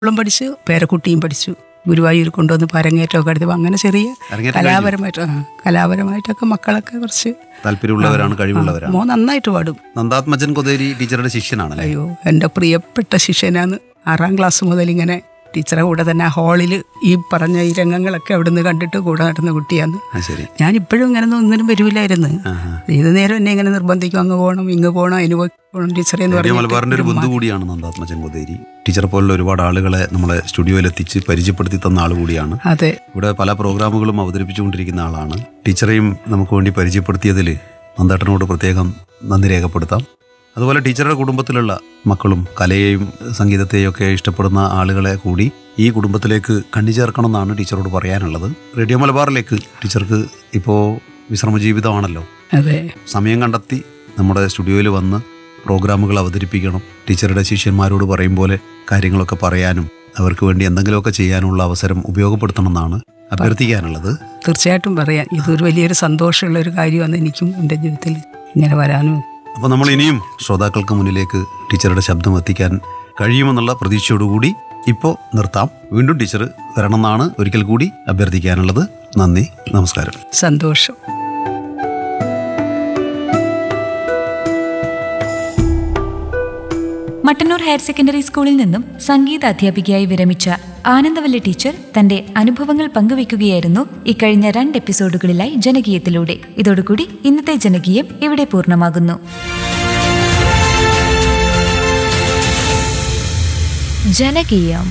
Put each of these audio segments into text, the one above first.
ഇവളും പഠിച്ചു പേരക്കുട്ടിയും പഠിച്ചു ഗുരുവായൂർ കൊണ്ടുവന്ന് പരങ്ങേറ്റമൊക്കെ എടുത്തപ്പോൾ അങ്ങനെ ചെറിയ അരങ്ങേറ്റം കലാപരമായിട്ട് ആ, കലാപരമായിട്ടൊക്കെ മക്കളൊക്കെ കുറച്ച് താല്പര്യമുള്ളവരാണ് കഴിവുള്ളവരാണ് മോൻ നന്നായിട്ട് പാടും നന്ദാത്മജൻ കൊതേരി ടീച്ചറുടെ ശിഷ്യനാണല്ലേ അയ്യോ എൻ്റെ പ്രിയപ്പെട്ട ശിഷ്യനാണ് ആറാം ക്ലാസ് മുതൽ ഇങ്ങനെ ടീച്ചറെ കൂടെ തന്നെ ആ ഹാളിൽ ഈ പറഞ്ഞ ഈ രംഗങ്ങളൊക്കെ അവിടുന്ന് കണ്ടിട്ട് കൂടെ നടന്ന കുട്ടിയാണ് ആ ശരി ഞാൻ ഇപ്പോഴും ഇങ്ങനെ ഒന്നിനും വരില്ലായിരുന്നു ആഹാ. ഏത് നേരം എന്നെ ഇങ്ങനെ നിർബന്ധിക്കും അങ്ങ് പോകണം ഇങ്ങ് പോകണം അതിന് പോകണം ടീച്ചറെ എന്ന് റേഡിയോ പറഞ്ഞു മലബാറിന്റെ ഒരു ബന്ധു കൂടിയാണ് നന്ദാത്മജൻ കൊതേരി ടീച്ചറെ പോലുള്ള ഒരുപാട് ആളുകളെ നമ്മളെ സ്റ്റുഡിയോയിൽ എത്തിച്ച് പരിചയപ്പെടുത്തി തന്ന ആൾ കൂടിയാണ് അതെ ഇവിടെ പല പ്രോഗ്രാമുകളും അവതരിപ്പിച്ചുകൊണ്ടിരിക്കുന്ന ആളാണ് ടീച്ചറെയും നമുക്ക് വേണ്ടി പരിചയപ്പെടുത്തിയതിൽ നന്ദേട്ടനോട് പ്രത്യേകം നന്ദി രേഖപ്പെടുത്താം അതുപോലെ ടീച്ചറുടെ കുടുംബത്തിലുള്ള മക്കളും കലയെയും സംഗീതത്തെയും ഒക്കെ ഇഷ്ടപ്പെടുന്ന ആളുകളെ കൂടി ഈ കുടുംബത്തിലേക്ക് കണ്ണിചേർക്കണം എന്നാണ് ടീച്ചറോട് പറയാനുള്ളത് റേഡിയോ മലബാറിലേക്ക് ടീച്ചർക്ക് ഇപ്പോൾ വിശ്രമ ജീവിതമാണല്ലോ അതെ സമയം കണ്ടെത്തി നമ്മുടെ സ്റ്റുഡിയോയിൽ വന്ന് പ്രോഗ്രാമുകൾ അവതരിപ്പിക്കണം ടീച്ചറുടെ ശിഷ്യന്മാരോട് പറയും പോലെ കാര്യങ്ങളൊക്കെ പറയാനും അവർക്ക് വേണ്ടി എന്തെങ്കിലുമൊക്കെ ചെയ്യാനുള്ള അവസരം ഉപയോഗപ്പെടുത്തണം എന്നാണ് അഭ്യർത്ഥിക്കാനുള്ളത് തീർച്ചയായിട്ടും പറയാം ഇതൊരു വലിയൊരു സന്തോഷമുള്ള ഒരു കാര്യമാണ് എനിക്കും എൻ്റെ ജീവിതത്തിൽ ഇങ്ങനെ വരാനും അപ്പോൾ നമ്മൾ ഇനിയും ശ്രോതാക്കൾക്ക് മുന്നിലേക്ക് ടീച്ചറുടെ ശബ്ദം എത്തിക്കാൻ കഴിയുമെന്നുള്ള പ്രതീക്ഷയോടുകൂടി ഇപ്പോൾ നിർത്താം വീണ്ടും ടീച്ചർ വരണമെന്നാണ് ഒരിക്കൽ കൂടി അഭ്യർത്ഥിക്കാനുള്ളത് നന്ദി നമസ്കാരം സന്തോഷം മട്ടന്നൂർ ഹയർ സെക്കൻഡറി സ്കൂളിൽ നിന്നും സംഗീത അധ്യാപികയായി വിരമിച്ച ആനന്ദവല്ലി ടീച്ചർ തന്റെ അനുഭവങ്ങൾ പങ്കുവയ്ക്കുകയായിരുന്നു ഇക്കഴിഞ്ഞ രണ്ട് എപ്പിസോഡുകളിലായി ജനകീയത്തിലൂടെ ഇതോടുകൂടി ഇന്നത്തെ ജനകീയം ഇവിടെ പൂർണ്ണമാകുന്നു ജനകീയം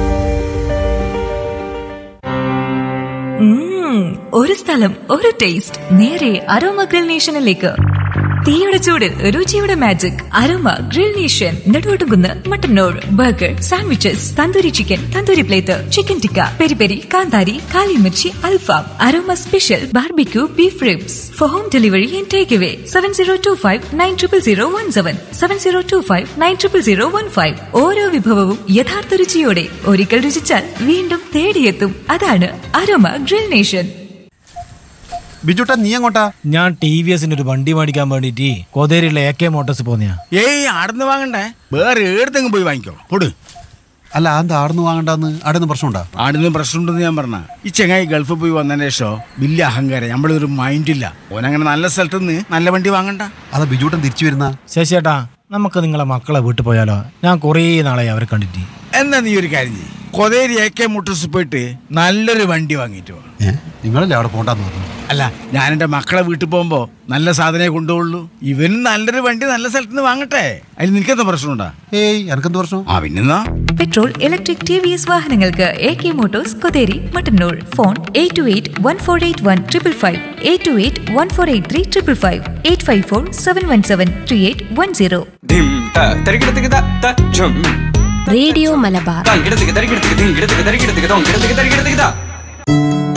ഉം, ഒരു സ്ഥലം ഒരു ടേസ്റ്റ് നേരെ അരോമ ഗ്രിൽ നേഷനിലേക്ക് തീയുടെ ചൂടിൽ രുചിയുടെ magic aroma grill nation Neduvattukunnu Mattannur burger sandwiches tandoori chicken tandoori plate chicken tikka peri peri കാന്താരി കാലിമിർച്ചി അൽഫാം aroma special barbecue beef ribs for home delivery and take away seven zero two five nine triple zero one seven seven zero two five nine triple zero one five ഓരോ വിഭവവും യഥാർത്ഥ രുചിയോടെ ഒരിക്കൽ രുചിച്ചാൽ വീണ്ടും തേടിയെത്തും അതാണ് aroma grill nation ബിജുട്ടാ നീ എങ്ങോട്ടാ ഞാൻ T V എസിന്റെ ഒരു വണ്ടി മേടിക്കാൻ വേണ്ടിട്ട് കോതേരിയിലെ എ കെ മോട്ടോഴ്സ് പോന്നെയാ ഏയ് ആടുന്ന് വാങ്ങണ്ടേ വേറെ ഏടത്തെങ്കിലും പോയി വാങ്ങിക്കോ പൊട് അല്ല അത് ആടുന്ന് വാങ്ങണ്ടെന്ന് ആടുന്ന് പ്രശ്നമുണ്ടാ ആടുന്ന് പ്രശ്നമുണ്ടെന്ന് ഞാൻ പറഞ്ഞ ഈ ചെങ്ങായി ഗൾഫിൽ പോയി വന്നതിന് ശേഷം വലിയ അഹങ്കാരം നമ്മളൊരു മൈൻഡില്ല ഓനങ്ങനെ നല്ല സ്ഥലത്ത് നിന്ന് നല്ല വണ്ടി വാങ്ങണ്ട അതാ ബിജുട്ടൻ തിരിച്ചു വരുന്ന ശശിയേട്ടാ നമുക്ക് നിങ്ങളെ മക്കളെ വീട്ടിൽ പോയാലോ ഞാൻ കുറേ നാളായി അവരെ കണ്ടിട്ട് എന്നാ നീ ഒരു കാര്യം ചെയ്യ് കൊതേരി എ കെ മോട്ടോഴ്സ് പോയിട്ട് നല്ലൊരു വണ്ടി വാങ്ങിയിട്ട് വാ ഏ നിങ്ങളല്ലേ അവിടെ പോണ്ടെന്ന് പറഞ്ഞു അല്ല ഞാൻ എൻ്റെ മക്കളെ വീട്ടിൽ പോകുമ്പോൾ നല്ല സാധനമേ കൊണ്ടുപോകുള്ളൂ ഇവനും നല്ലൊരു വണ്ടി നല്ല സ്ഥലത്ത് നിന്ന് വാങ്ങട്ടെ അതിൽ നിനക്കെന്താ പ്രശ്നമുണ്ടാ ഏയ് എനക്കെന്ത് പ്രശ്നം ആ പിന്നെന്നാ petrol electric T V S വാഹനങ്ങൾക്ക് A K motors Kotheri Mattannur phone eight two eight one four eight one triple five eight two eight one four eight three triple five eight five four seven one seven three eight one zero ധിം ത തരികിടത്തിക്ക് ത ത ഝും radio Malabar തങ്കിടത്തിക്ക് തരികിടത്തിക്ക് ധിങ്കിടത്തിക്ക് തരികിടത്തിക്ക് തൊങ്കിടത്തിക്ക് തരികിടത്തിക്ക് ത